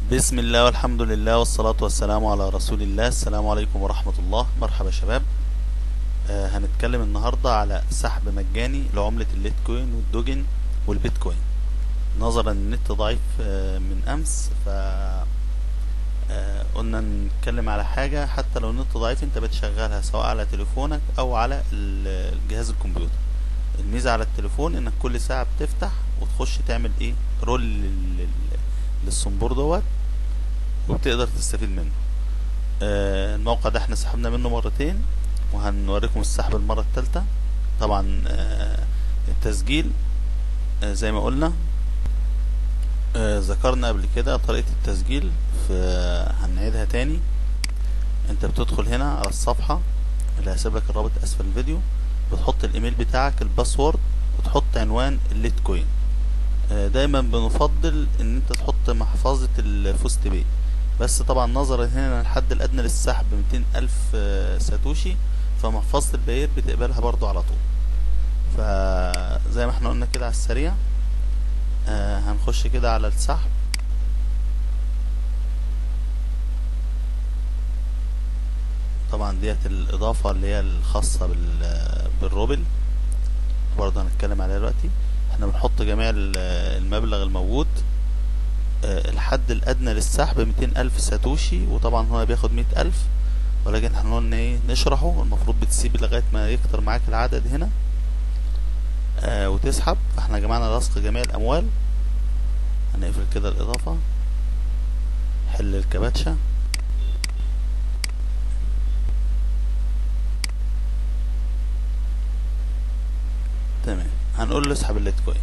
بسم الله والحمد لله والصلاة والسلام على رسول الله السلام عليكم ورحمة الله مرحبا شباب آه هنتكلم النهاردة على سحب مجاني لعملة الليتكوين والدوجن والبيتكوين نظرا ان النت ضعيف آه من امس ف آه قلنا نتكلم على حاجة حتى لو النت ضعيف انت بتشغلها سواء على تليفونك او على ال- الجهاز الكمبيوتر الميزة على التليفون انك كل ساعة بتفتح وتخش تعمل ايه رول لل- لل- للصنبور دوت وبتقدر تستفيد منه آه، الموقع ده احنا سحبنا منه مرتين وهنوريكم السحب المرة التالتة طبعا آه، التسجيل آه، زي ما قلنا آه، ذكرنا قبل كده طريقة التسجيل في هنعيدها تاني انت بتدخل هنا على الصفحة اللي هسيب لك الرابط اسفل الفيديو بتحط الايميل بتاعك الباسورد وتحط عنوان الليت كوين آه، دايما بنفضل ان انت تحط محفظة الفوست بي بس طبعا نظرا هنا الحد الادنى للسحب 200 الف آه، ساتوشي فمحفظة البير بتقبلها برضو على طول فزي ما احنا قلنا كده على السريع آه، هنخش كده على السحب طبعا ديت الاضافة اللي هي الخاصة بال- بالروبل برضه هنتكلم عليها دلوقتي احنا بنحط جميع ال- المبلغ الموجود آه، الحد الادنى للسحب 200 الف ساتوشي وطبعا هو بياخد 100 الف ولكن احنا قلنا ايه نشرحه المفروض بتسيب لغايه ما يكتر معاك العدد هنا آه وتسحب فاحنا جمعنا رزق جميع الاموال هنقفل كده الاضافه حل الكباتشه تمام هنقول له اسحب الليتكوين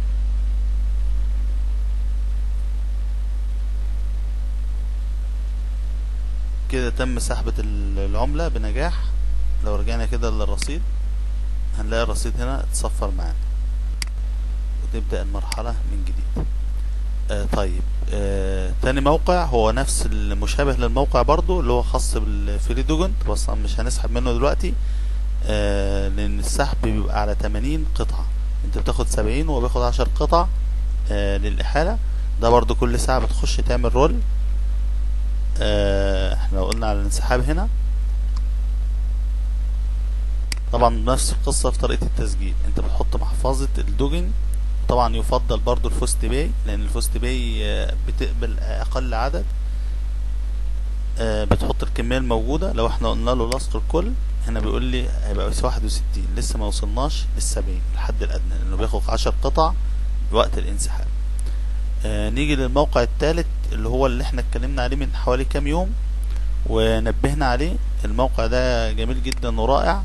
كده تم سحبة ال- العملة بنجاح لو رجعنا كده للرصيد هنلاقي الرصيد هنا اتصفر معانا وتبدأ المرحلة من جديد آه طيب آه تاني موقع هو نفس المشابه للموقع برضو اللي هو خاص بالفري دوجنت بس مش هنسحب منه دلوقتي آه لان السحب بيبقى على 80 قطعة انت بتاخد 70 وهو بياخد 10 قطع آه للإحالة ده برضو كل ساعة بتخش تعمل رول آه احنا لو قلنا على الانسحاب هنا طبعا نفس القصة في طريقة التسجيل انت بتحط محفظة الدوجن طبعا يفضل برضو الفوست باي لان الفوست باي آه، بتقبل اقل عدد آه، بتحط الكمية الموجودة لو احنا قلنا له لصق الكل هنا بيقول لي هيبقى بس واحد وستين لسه ما وصلناش للسبعين الحد الادنى لانه بياخد عشر قطع وقت الانسحاب آه، نيجي للموقع الثالث اللي هو اللي احنا اتكلمنا عليه من حوالي كام يوم ونبهنا عليه الموقع ده جميل جدا ورائع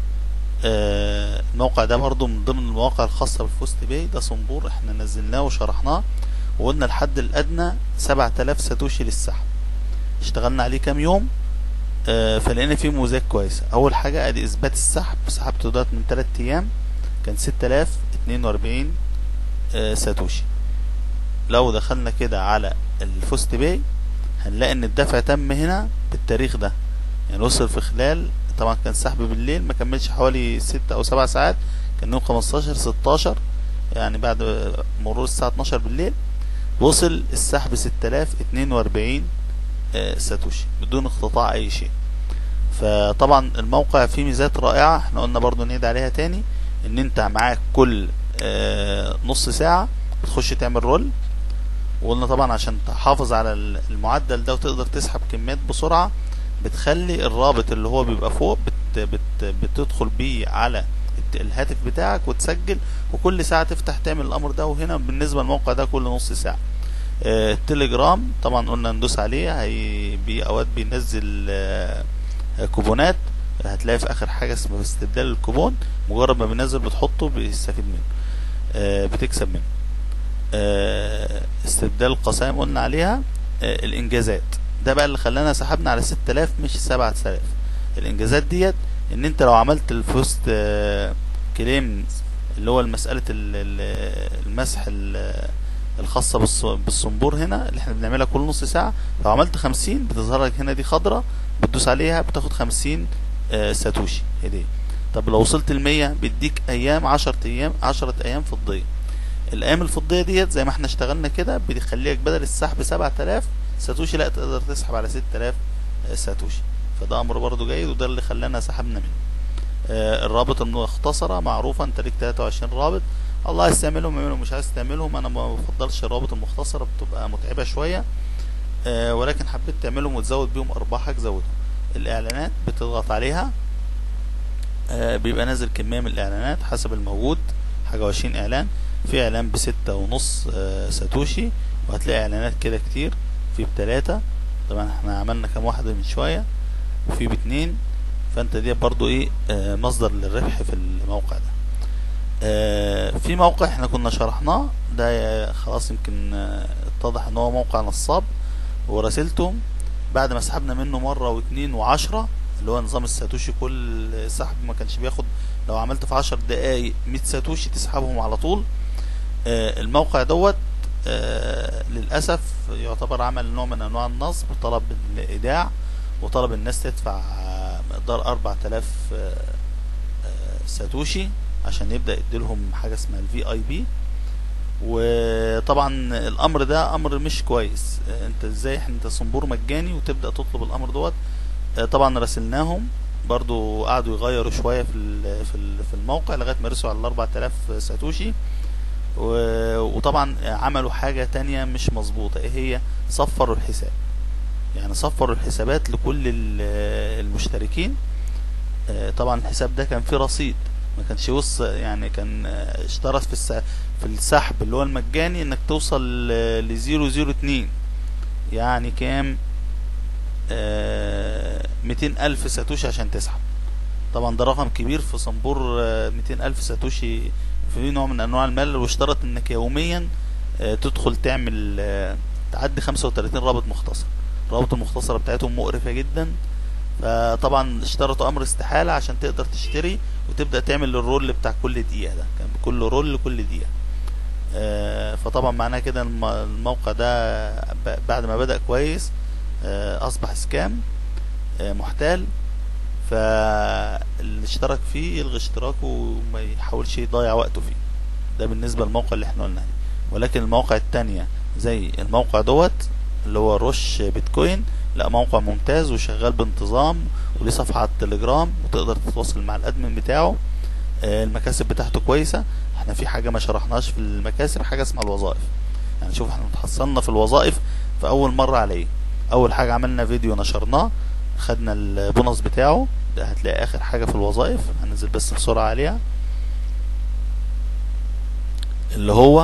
آه، الموقع ده برضو من ضمن المواقع الخاصة بالفوست باي ده صنبور احنا نزلناه وشرحناه وقلنا الحد الادنى 7000 ساتوشي للسحب اشتغلنا عليه كام يوم آه، فلقينا فيه مميزات كويسة اول حاجة ادي اثبات السحب سحبته دوت من 3 ايام كان 6042 آه، ساتوشي لو دخلنا كده على الفوست باي هنلاقي ان الدفع تم هنا بالتاريخ ده يعني وصل في خلال طبعا كان سحب بالليل ما كملش حوالي ستة او سبع ساعات كان يوم 15 16 يعني بعد مرور الساعة 12 بالليل وصل السحب 6042 آه، ساتوشي بدون اقتطاع اي شيء فطبعا الموقع فيه ميزات رائعة احنا قلنا برضو نعيد عليها تاني ان انت معاك كل آه، نص ساعة بتخش تعمل رول وقلنا طبعا عشان تحافظ على ال- المعدل ده وتقدر تسحب كميات بسرعة بتخلي الرابط اللي هو بيبقى فوق بت بت بتدخل بيه على الت- الهاتف بتاعك وتسجل وكل ساعة تفتح تعمل الأمر ده وهنا بالنسبة للموقع ده كل نص ساعة آه، التليجرام طبعا قلنا ندوس عليه هي بي اوقات بينزل آه، كوبونات هتلاقي في اخر حاجه اسمها استبدال الكوبون مجرد ما بينزل بتحطه بيستفيد منه آه، بتكسب منه آه، استبدال القسائم قلنا عليها آه، الانجازات ده بقى اللي خلانا سحبنا على 6000 مش 7000 الانجازات ديت ان انت لو عملت الفوست آه، كليم اللي هو المسألة ال- ال- المسح ال- الخاصة بالص- بالصنبور هنا اللي احنا بنعملها كل نص ساعة لو عملت 50 بتظهر لك هنا دي خضرة بتدوس عليها بتاخد 50 آه، ساتوشي هدية طب لو وصلت ل 100 بيديك ايام 10 ايام 10 ايام فضية الايام الفضيه ديت زي ما احنا اشتغلنا كده بيخليك بدل السحب 7000 ساتوشي لا تقدر تسحب على 6000 ساتوشي فده امر برضو جيد وده اللي خلانا سحبنا منه آه، الرابط المختصرة معروفة انت ليك 23 رابط الله عايز تعملهم اعملهم مش عايز تعملهم انا ما بفضلش الرابط المختصرة بتبقى متعبة شوية آه، ولكن حبيت تعملهم وتزود بيهم ارباحك زودهم الاعلانات بتضغط عليها آه، بيبقى نازل كمية من الاعلانات حسب الموجود حاجة وعشرين اعلان في اعلان بستة ونص آه، ساتوشي وهتلاقي اعلانات كده كتير في بتلاتة طبعا احنا عملنا كام واحدة من شوية وفي باتنين فانت دي برضو ايه آه، مصدر للربح في الموقع ده آه، في موقع احنا كنا شرحناه ده آه، خلاص يمكن آه، اتضح ان هو موقع نصاب وراسلتهم بعد ما سحبنا منه مرة واتنين وعشرة اللي هو نظام الساتوشي كل سحب ما كانش بياخد لو عملت في عشر دقايق مية ساتوشي تسحبهم على طول آه، الموقع دوت آه، للأسف يعتبر عمل نوع من أنواع النصب وطلب الإيداع وطلب الناس تدفع آه، مقدار أربع تلاف ساتوشي عشان يبدأ يديلهم حاجة اسمها الفي اي بي وطبعا الامر ده امر مش كويس آه، انت ازاي احنا انت صنبور مجاني وتبدا تطلب الامر دوت آه، طبعا راسلناهم برضو قعدوا يغيروا شويه في ال- في ال- في الموقع لغايه ما رسوا على ال 4000 ساتوشي و- وطبعا عملوا حاجه تانية مش مظبوطه ايه هي صفروا الحساب يعني صفروا الحسابات لكل ال- المشتركين آه، طبعا الحساب ده كان فيه رصيد ما كانش يوصل يعني كان آه، اشترط في الس... في السحب اللي هو المجاني انك توصل ل 002 يعني كام آه 200 الف ساتوشي عشان تسحب طبعا ده رقم كبير في صنبور آه 200 الف ساتوشي في نوع من انواع المال واشترط انك يوميا آه تدخل تعمل آه تعدي 35 رابط مختصر الرابط المختصرة بتاعتهم مقرفة جدا فطبعا اشترطوا امر استحالة عشان تقدر تشتري وتبدأ تعمل الرول بتاع كل دقيقة ده كان كل رول لكل دقيقة آه، فطبعا معناه كده الم- الموقع ده ب- بعد ما بدأ كويس آه، اصبح سكام آه، محتال فاللي اشترك فيه يلغي اشتراكه وما يحاولش يضيع وقته فيه ده بالنسبة للموقع اللي احنا قلنا عليه ولكن المواقع التانية زي الموقع دوت اللي هو روش بيتكوين لا موقع ممتاز وشغال بانتظام وليه صفحة على التليجرام وتقدر تتواصل مع الادمن بتاعه آه، المكاسب بتاعته كويسة احنا في حاجة ما شرحناش في المكاسب حاجة اسمها الوظائف يعني شوف احنا اتحصلنا في الوظائف في اول مرة على ايه اول حاجة عملنا فيديو نشرناه خدنا البونص بتاعه ده هتلاقي اخر حاجة في الوظائف هنزل بس بسرعة عليها اللي هو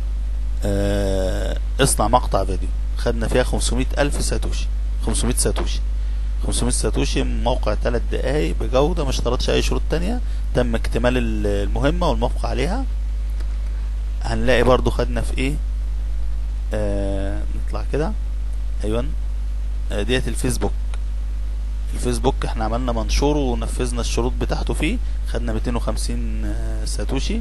اه اصنع مقطع فيديو خدنا فيها 500 الف ساتوشي 500 ساتوشي 500 ساتوشي موقع 3 دقايق بجودة ما اشترطش اي شروط تانية تم اكتمال ال- المهمة والموقع عليها هنلاقي برضو خدنا في ايه آه نطلع كده ايوه آه ديت الفيسبوك الفيسبوك احنا عملنا منشور ونفذنا الشروط بتاعته فيه خدنا 250 آه، ساتوشي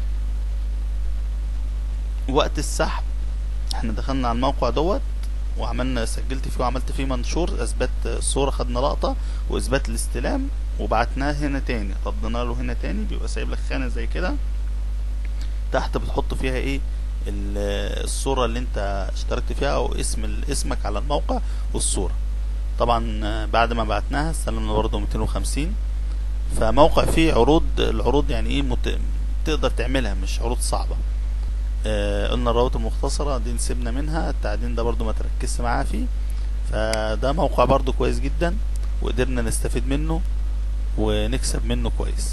وقت السحب احنا دخلنا على الموقع دوت وعملنا سجلت فيه وعملت فيه منشور اثبات الصورة خدنا لقطة واثبات الاستلام وبعتناه هنا تاني ردنا له هنا تاني بيبقى سايب لك خانة زي كده تحت بتحط فيها ايه ال- الصورة اللي انت اشتركت فيها او اسم ال- اسمك على الموقع والصورة طبعا آه، بعد ما بعتناها استلمنا برضه 250 فموقع فيه عروض العروض يعني ايه مت... تقدر تعملها مش عروض صعبة آه قلنا الروابط المختصرة دي نسيبنا منها التعدين ده برضو ما تركزش معاه فيه فده موقع برضو كويس جدا وقدرنا نستفيد منه ونكسب منه كويس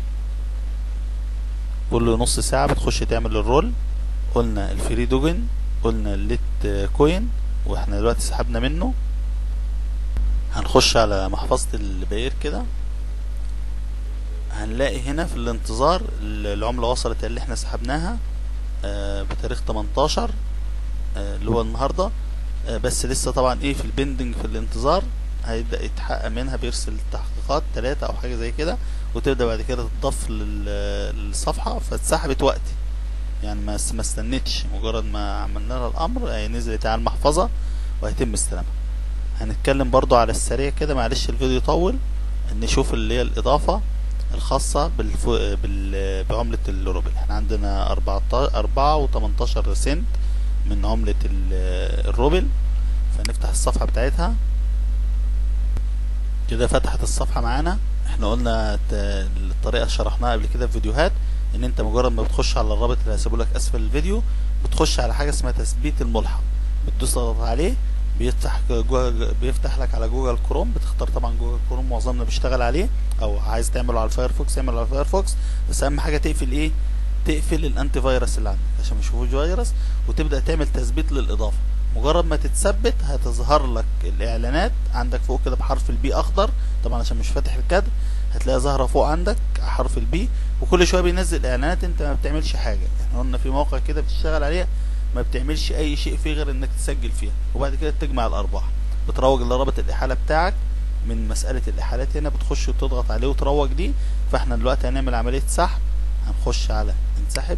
كل نص ساعة بتخش تعمل الرول قلنا الفري دوجن قلنا الليت كوين واحنا دلوقتي سحبنا منه هنخش على محفظة البير كده هنلاقي هنا في الانتظار العملة وصلت اللي احنا سحبناها آه، بتاريخ 18 آه، اللي هو النهاردة آه، بس لسه طبعا ايه في البندنج في الانتظار هيبدأ يتحقق منها بيرسل تحقيقات ثلاثة او حاجة زي كده وتبدأ بعد كده تضاف لل- للصفحة فاتسحبت وقتي يعني ما ما استنتش مجرد ما عملنا لها الامر هي نزلت على المحفظة وهيتم استلامها هنتكلم برضو على السريع كده معلش الفيديو يطول نشوف اللي هي الاضافة الخاصة بالف... بال... بعملة الروبل احنا عندنا 14 4 و18 سنت من عملة ال- الروبل فنفتح الصفحة بتاعتها كده فتحت الصفحة معانا احنا قلنا ت- الطريقة شرحناها قبل كده في فيديوهات ان انت مجرد ما بتخش على الرابط اللي هسيبه لك اسفل الفيديو بتخش على حاجة اسمها تثبيت الملحق بتدوس تضغط عليه بيفتح جوجل بيفتح لك على جوجل كروم بتختار طبعا جوجل كروم معظمنا بيشتغل عليه او عايز تعمله على الفايرفوكس اعمله على الفايرفوكس بس اهم حاجه تقفل ايه تقفل الانتي فيروس اللي عندك عشان ما يشوفوش فيروس وتبدا تعمل تثبيت للاضافه مجرد ما تتثبت هتظهر لك الاعلانات عندك فوق كده بحرف البي اخضر طبعا عشان مش فاتح الكادر هتلاقيها ظاهره فوق عندك حرف البي وكل شويه بينزل اعلانات انت ما بتعملش حاجه احنا قلنا في موقع كده بتشتغل عليه ما بتعملش اي شيء فيه غير انك تسجل فيها وبعد كده تجمع الارباح بتروج لرابط الاحاله بتاعك من مساله الاحالات هنا بتخش وتضغط عليه وتروج دي فاحنا دلوقتي هنعمل عمليه سحب هنخش على انسحب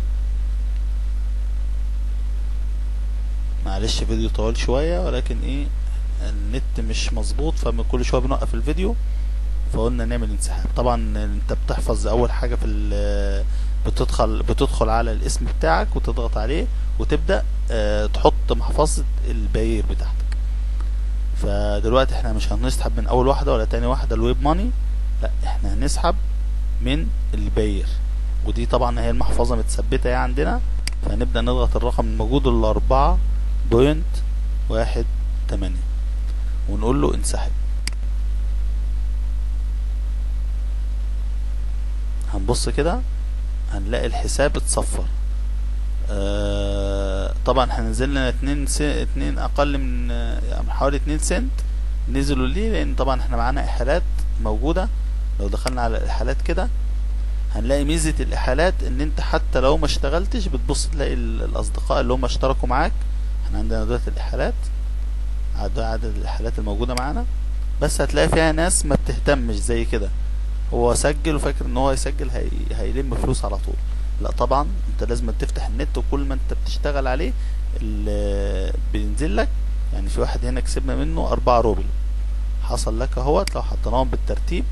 معلش فيديو طويل شويه ولكن ايه النت مش مظبوط فكل شويه بنوقف الفيديو فقلنا نعمل انسحاب طبعا انت بتحفظ اول حاجه في ال- بتدخل بتدخل على الاسم بتاعك وتضغط عليه وتبدا آه، تحط محفظه الباير بتاعتك فدلوقتي احنا مش هنسحب من اول واحده ولا تاني واحده الويب ماني لا احنا هنسحب من الباير ودي طبعا هي المحفظه متثبته اهي عندنا فهنبدا نضغط الرقم الموجود الاربعة بوينت واحد تمانية ونقول له انسحب هنبص كده هنلاقي الحساب اتصفر آه طبعا احنا نزلنا اتنين سن اتنين اقل من آه، يعني حوالي اتنين سنت نزلوا ليه لان طبعا احنا معانا احالات موجودة لو دخلنا على الاحالات كده هنلاقي ميزة الاحالات ان انت حتى لو ما اشتغلتش بتبص تلاقي ال- الاصدقاء اللي هم اشتركوا معاك احنا عندنا دلوقتي الاحالات عدد عدد الاحالات الموجودة معانا بس هتلاقي فيها ناس ما بتهتمش زي كده هو سجل وفاكر ان هو يسجل هي... هيلم فلوس على طول لا طبعا انت لازم تفتح النت وكل ما انت بتشتغل عليه ال- بينزل لك يعني في واحد هنا كسبنا منه أربعة روبل حصل لك اهوت لو حطيناهم بالترتيب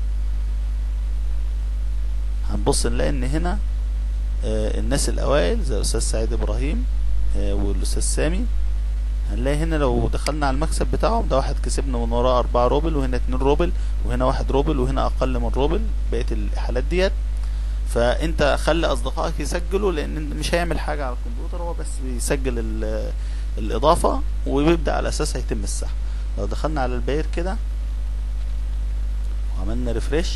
هنبص نلاقي ان هنا آه، الناس الاوائل زي الاستاذ سعيد ابراهيم آه، والاستاذ سامي هنلاقي هنا لو دخلنا على المكسب بتاعهم ده واحد كسبنا من وراه أربعة روبل وهنا اتنين روبل وهنا واحد روبل وهنا أقل من روبل بقية الحالات ديت فأنت خلي أصدقائك يسجلوا لأن مش هيعمل حاجة على الكمبيوتر هو بس بيسجل ال- الإضافة وبيبدأ على أساسها يتم السحب لو دخلنا على الباير كده وعملنا ريفريش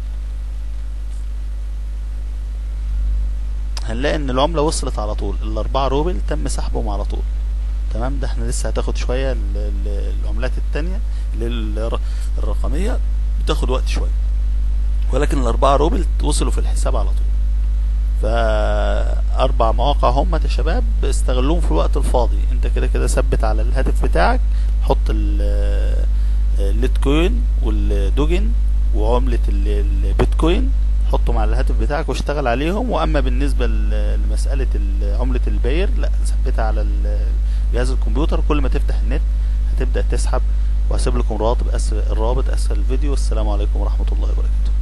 هنلاقي ان العملة وصلت على طول الاربعة روبل تم سحبهم على طول تمام ده احنا لسه هتاخد شوية ال- ال- العملات التانية اللي هي الر- الرقمية بتاخد وقت شوية ولكن الاربعة روبل وصلوا في الحساب على طول فاربع مواقع هم يا شباب استغلوهم في الوقت الفاضي انت كده كده ثبت على الهاتف بتاعك حط ال- الليتكوين والدوجن وعملة ال- البيتكوين حطهم على الهاتف بتاعك واشتغل عليهم واما بالنسبة ل- لمسألة ال- عملة الباير لا ثبتها على ال- جهاز الكمبيوتر كل ما تفتح النت هتبدأ تسحب وهسيب لكم رابط أسفل الرابط اسفل الفيديو والسلام عليكم ورحمة الله وبركاته